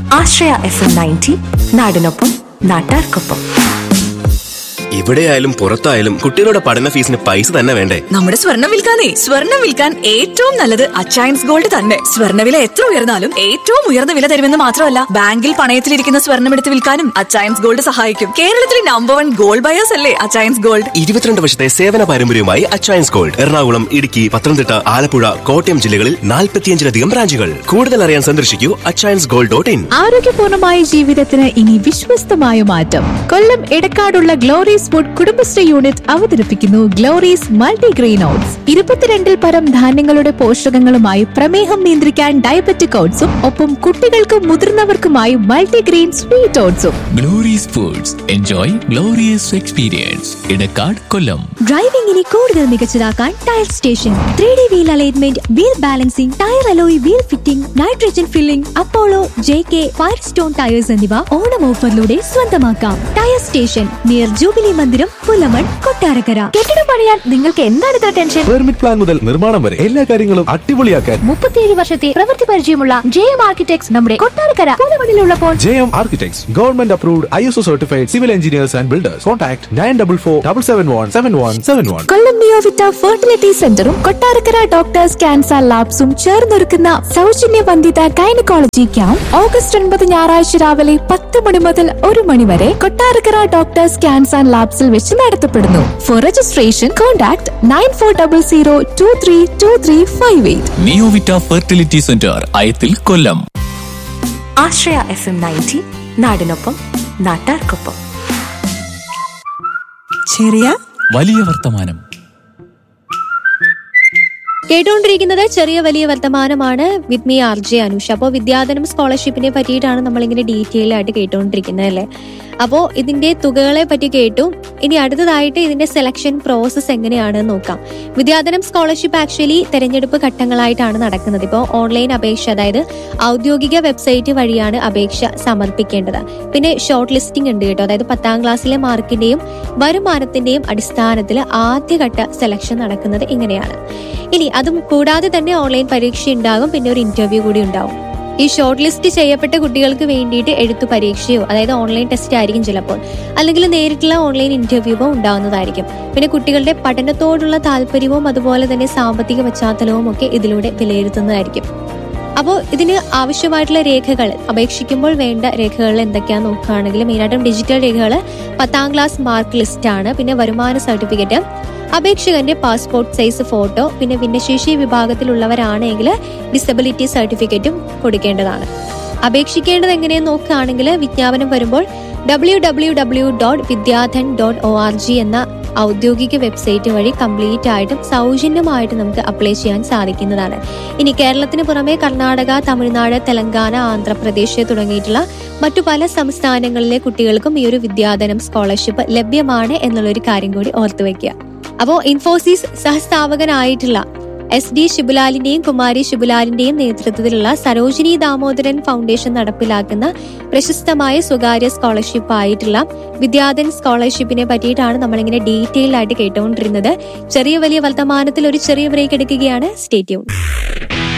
ആശ്രയ F M ninety നാടിനൊപ്പം നാട്ടാർക്കൊപ്പം ഇവിടെയായാലും പുറത്തായാലും കുട്ടികളുടെ പഠന ഫീസിന് പൈസ തന്നെ വേണ്ടേ നമ്മുടെ സ്വർണം വിൽക്കാനേ സ്വർണം വിൽക്കാൻ ഏറ്റവും നല്ലത് അച്ചയൻസ് ഗോൾഡ് തന്നെ സ്വർണ്ണവില എത്ര ഉയർന്നാലും ഏറ്റവും ഉയർന്ന വില തരുമെന്ന് മാത്രമല്ല ബാങ്കിൽ പണയത്തിലിരിക്കുന്ന സ്വർണം എടുത്ത് വിൽക്കാനും അച്ചയൻസ് ഗോൾഡ് സഹായിക്കും കേരളത്തിലെ നമ്പർ വൺ ഗോൾഡ് ബയേഴ്സ് അല്ലേ അച്ചയൻസ് ഗോൾഡ് ഇരുപത്തിരണ്ട് വർഷത്തെ സേവന പാരമ്പര്യവുമായി അച്ചയൻസ് ഗോൾഡ് എറണാകുളം ഇടുക്കി പത്തനംതിട്ട ആലപ്പുഴ കോട്ടയം ജില്ലകളിൽ നാൽപ്പത്തിയഞ്ചിലധികം ബ്രാഞ്ചുകൾ കൂടുതൽ അറിയാൻ സന്ദർശിക്കൂ അച്ചയൻസ് ഗോൾഡ് ഡോട്ട് ഇൻ ആരോഗ്യപൂർണമായ ജീവിതത്തിന് ഇനി വിശ്വസ്തമായ മാറ്റം കൊല്ലം എടക്കാടുള്ള ഗ്ലോറീസ് ഫുഡ് കുടുംബശ്രീ യൂണിറ്റ് അവതരിപ്പിക്കുന്നു ഗ്ലോറീസ് മൾട്ടിഗ്രെയിൻ ഓട്സ് ഇരുപത്തിരണ്ടിൽ പരം ധാന്യങ്ങളുടെ പോഷകങ്ങളുമായി പ്രമേഹം നിയന്ത്രിക്കാൻ ഡയബറ്റിക് ഓട്സും ഒപ്പം കുട്ടികൾക്കും മുതിർന്നവർക്കുമായി മൾട്ടിഗ്രെയിൻ സ്വീറ്റ് ഓട്സും Glory's foods enjoy glorious experience Edakkad Kollam ഡ്രൈവിംഗിനെ കൂടുതൽ മികച്ചതാക്കാൻ tyre station three D wheel alignment wheel balancing tyre alloy wheel fitting nitrogen filling Apollo J K Firestone tyres എന്നിവ ഓണം ഓഫറിലൂടെ സ്വന്തമാക്കാം ടയർ സ്റ്റേഷൻ നിയർ ജൂബിലി മന്ദിരം പുലമൺ കൊട്ടാരക്കര കെട്ടിടം പണിയാൻ നിങ്ങൾക്ക് എന്താണ് ഇത്ര ടെൻഷൻ പെർമിറ്റ് പ്ലാൻ മുതൽ നിർമ്മാണം വരെ എല്ലാ കാര്യങ്ങളും അടിപൊളിയാക്കാൻ മുപ്പത്തിയേഴ് വർഷത്തെ പ്രവൃത്തി പരിചയമുള്ള ജെ എം ആർക്കിടെക്ട്സ് നമ്മുടെ കൊട്ടാരക്കര പുലമണിലുള്ളപ്പോൾ J M architects government approved I S O certified civil engineers and builders contact nine double four double seven one seven one seven one Kollam Neovita fertility സെന്ററും കൊട്ടാരക്കര ഡോക്ടേഴ്സ് ക്യാൻസർ ലാബ്സും ചേർന്നൊരുക്കുന്ന സൗജന്യ വന്ധിത gynaecology camp August ഒൻപത് ഞായറാഴ്ച രാവിലെ പത്ത് മണി മുതൽ ഒരു മണി വരെ കൊട്ടാരക്കര ഡോക്ടേഴ്സ് ക്യാൻസർ ലാബ്സിൽ വെച്ച് നടത്തപ്പെടുന്നു for registration contact nine four double zero two three two three five eight Neovita fertility centre അയത്തിൽ Kollam Ashraya F M ninety നാടിനൊപ്പം നാട്ടാർക്കൊപ്പം ചെറിയ വലിയ വർത്തമാനം കേട്ടുകൊണ്ടിരിക്കുന്നത് ചെറിയ വലിയ വർത്തമാനമാണ് with me R J Anusha അപ്പോൾ വിദ്യാധനം സ്കോളർഷിപ്പിനെ പറ്റിയിട്ടാണ് നമ്മളിങ്ങനെ ഡീറ്റെയിൽ ആയിട്ട് കേട്ടുകൊണ്ടിരിക്കുന്നത് അല്ലേ അപ്പോൾ ഇതിന്റെ തുകകളെ പറ്റി കേട്ടു ഇനി അടുത്തതായിട്ട് ഇതിന്റെ സെലക്ഷൻ പ്രോസസ്സ് എങ്ങനെയാണെന്ന് നോക്കാം വിദ്യാധനം സ്കോളർഷിപ്പ് ആക്ച്വലി തെരഞ്ഞെടുപ്പ് ഘട്ടങ്ങളായിട്ടാണ് നടക്കുന്നത് ഇപ്പോൾ ഓൺലൈൻ അപേക്ഷ അതായത് ഔദ്യോഗിക വെബ്സൈറ്റ് വഴിയാണ് അപേക്ഷ സമർപ്പിക്കേണ്ടത് പിന്നെ ഷോർട്ട് ലിസ്റ്റിംഗ് ഉണ്ട് കേട്ടോ അതായത് പത്താം ക്ലാസ്സിലെ മാർക്കിന്റെയും വരുമാനത്തിന്റെയും അടിസ്ഥാനത്തിൽ ആദ്യഘട്ട സെലക്ഷൻ നടക്കുന്നത് ഇങ്ങനെയാണ് ഇനി അതും കൂടാതെ തന്നെ ഓൺലൈൻ പരീക്ഷ ഉണ്ടാകും പിന്നെ ഒരു ഇന്റർവ്യൂ കൂടി ഉണ്ടാവും ഈ ഷോർട്ട് ലിസ്റ്റ് ചെയ്യപ്പെട്ട കുട്ടികൾക്ക് വേണ്ടിയിട്ട് എഴുത്തു പരീക്ഷയോ അതായത് ഓൺലൈൻ ടെസ്റ്റ് ആയിരിക്കും ചിലപ്പോൾ അല്ലെങ്കിൽ നേരിട്ടുള്ള ഓൺലൈൻ ഇന്റർവ്യൂവോ ഉണ്ടാവുന്നതായിരിക്കും പിന്നെ കുട്ടികളുടെ പഠനത്തോടുള്ള താല്പര്യവും അതുപോലെ തന്നെ സാമ്പത്തിക പശ്ചാത്തലവും ഒക്കെ ഇതിലൂടെ വിലയിരുത്തുന്നതായിരിക്കും അപ്പോൾ ഇതിന് ആവശ്യമായിട്ടുള്ള രേഖകൾ അപേക്ഷിക്കുമ്പോൾ വേണ്ട രേഖകൾ എന്തൊക്കെയാന്ന് നോക്കുകയാണെങ്കിൽ മെയിനായിട്ടും ഡിജിറ്റൽ രേഖകൾ പത്താം ക്ലാസ് മാർക്ക് ലിസ്റ്റ് ആണ് പിന്നെ വരുമാന സർട്ടിഫിക്കറ്റ് അപേക്ഷകന്റെ പാസ്പോർട്ട് സൈസ് ഫോട്ടോ പിന്നെ ഭിന്നശേഷി വിഭാഗത്തിലുള്ളവരാണെങ്കിൽ ഡിസബിലിറ്റി സർട്ടിഫിക്കറ്റും കൊടുക്കേണ്ടതാണ് അപേക്ഷിക്കേണ്ടത് എങ്ങനെയെന്ന് നോക്കുകയാണെങ്കിൽ വിജ്ഞാപനം വരുമ്പോൾ W W W dot Vidyadhan dot O R G എന്ന ഔദ്യോഗിക വെബ്സൈറ്റ് വഴി കംപ്ലീറ്റ് ആയിട്ടും സൗജന്യമായിട്ട് നമുക്ക് അപ്ലൈ ചെയ്യാൻ സാധിക്കുന്നതാണ് ഇനി കേരളത്തിന് പുറമെ കർണാടക തമിഴ്നാട് തെലങ്കാന ആന്ധ്രാപ്രദേശ് തുടങ്ങിയിട്ടുള്ള മറ്റു പല സംസ്ഥാനങ്ങളിലെ കുട്ടികൾക്കും ഈ ഒരു വിദ്യാധനം സ്കോളർഷിപ്പ് ലഭ്യമാണ് എന്നുള്ളൊരു കാര്യം കൂടി ഓർത്തു വെക്കുക അപ്പോൾ ഇൻഫോസിസ് സഹസ്ഥാപകനായിട്ടുള്ള എസ് ഡി ശിബുലാലിന്റെയും കുമാരി ശിബുലാലിന്റെയും നേതൃത്വത്തിലുള്ള സരോജിനി ദാമോദരൻ ഫൗണ്ടേഷൻ നടപ്പിലാക്കുന്ന പ്രശസ്തമായ സ്വകാര്യ സ്കോളർഷിപ്പ് ആയിട്ടുള്ള വിദ്യാധൻ സ്കോളർഷിപ്പിനെ പറ്റിയിട്ടാണ് നമ്മളിങ്ങനെ ഡീറ്റെയിൽ ആയിട്ട് കേട്ടുകൊണ്ടിരുന്നത് ചെറിയ വലിയ വർത്തമാനത്തിൽ ഒരു ചെറിയ ബ്രേക്ക് എടുക്കുകയാണ് സ്റ്റേറ്റ്യൂൺ